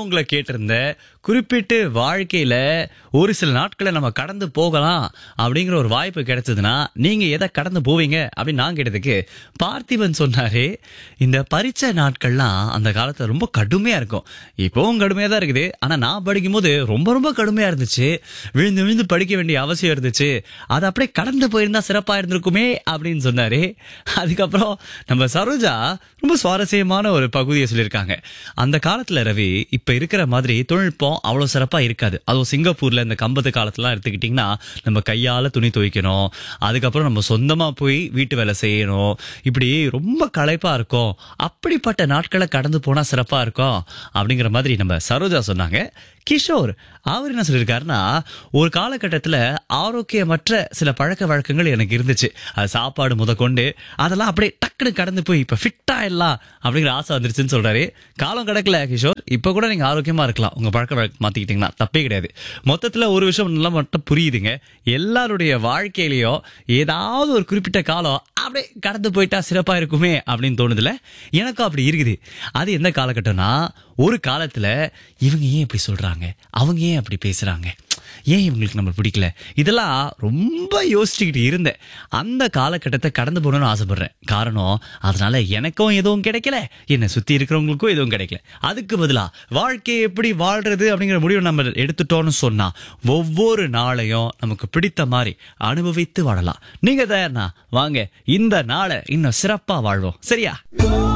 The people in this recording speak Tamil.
உங்களை கேட்டிருந்தேன் குறிப்பிட்டு வாழ்க்கையில ஒரு சில நாட்களை நம்ம கடந்து போகலாம் அப்படிங்கிற ஒரு வாய்ப்பு கிடைச்சதுன்னா நீங்க எதை கடந்து போவீங்க அப்படின்னு நான் கேட்டதுக்கு பார்த்திபன் சொன்னாரு இந்த பரீட்சை நாட்கள்லாம் அந்த காலத்துல ரொம்ப கடுமையா இருக்கும் இப்பவும் கடுமையா தான் இருக்குது ஆனா நான் படிக்கும்போது ரொம்ப ரொம்ப கடுமையா இருந்துச்சு விழுந்து விழுந்து படிக்க வேண்டிய அவசியம் இருந்துச்சு அது அப்படியே கடந்து போயிருந்தா சிறப்பா இருந்திருக்குமே அப்படின்னு சொன்னாரு அதுக்கப்புறம் நம்ம சரோஜா ரொம்ப சுவாரஸ்யமான ஒரு பகுதியை சொல்லியிருக்காங்க அந்த காலத்துல ரவி இப்ப இருக்கிற மாதிரி தொழில்நுட்பம் அவ்வளவு சிறப்பா இருக்காது அதுவும் சிங்கப்பூர்ல இந்த கம்பத்து காலத்துலாம் எடுத்துக்கிட்டிங்கன்னா நம்ம கையால துணி துவைக்கணும் அதுக்கப்புறம் நம்ம சொந்தமா போய் வீட்டு வேலை செய்யணும் இப்படி ரொம்ப களைப்பா இருக்கும் அப்படிப்பட்ட நாட்களை கடந்து போனா சிறப்பா இருக்கும் அப்படிங்கிற மாதிரி நம்ம சரோஜா சொன்னாங்க கிஷோர் அவர் என்ன சொல்லியிருக்காருன்னா ஒரு காலகட்டத்தில் ஆரோக்கியமற்ற சில பழக்க வழக்கங்கள் எனக்கு இருந்துச்சு அது சாப்பாடு முத கொண்டு அதெல்லாம் அப்படியே டக்குனு கடந்து போய் இப்போ ஃபிட்டா எல்லாம் அப்படிங்கிற ஆசை வந்துருச்சுன்னு சொல்றாரு காலம் கிடக்கல கிஷோர் இப்போ கூட நீங்க ஆரோக்கியமா இருக்கலாம் உங்க பழக்க வழக்கம் மாத்திக்கிட்டீங்கன்னா தப்பே கிடையாது மொத்தத்தில் ஒரு விஷயம் நல்லா மட்டும் புரியுதுங்க எல்லாருடைய வாழ்க்கையிலயும் ஏதாவது ஒரு குறிப்பிட்ட காலம் அப்படியே கடந்து போயிட்டா சிறப்பா இருக்குமே அப்படின்னு தோணுதுல எனக்கும் அப்படி இருக்குது அது எந்த காலகட்டம்னா ஒரு காலத்துல இவங்க ஏன் இப்படி சொல்றாங்க அவங்க ஏன் அப்படி பேசுறாங்க ஏன் இவங்களுக்கு நம்ம பிடிக்கல இதெல்லாம் ரொம்ப யோசிச்சுக்கிட்டு இருந்தேன் அந்த காலகட்டத்தை கடந்து போகணும்னு ஆசைப்படுறேன் காரணம் அதனால எனக்கும் எதுவும் கிடைக்கல என்னை சுத்தி இருக்கிறவங்களுக்கும் எதுவும் கிடைக்கல அதுக்கு பதிலா வாழ்க்கையை எப்படி வாழ்றது அப்படிங்கிற முடிவை நம்ம எடுத்துட்டோம்னு சொன்னா ஒவ்வொரு நாளையும் நமக்கு பிடித்த மாதிரி அனுபவித்து வாழலாம் நீங்க தயார்னா வாங்க இந்த நாளை இன்னும் சிறப்பா வாழ்வோம் சரியா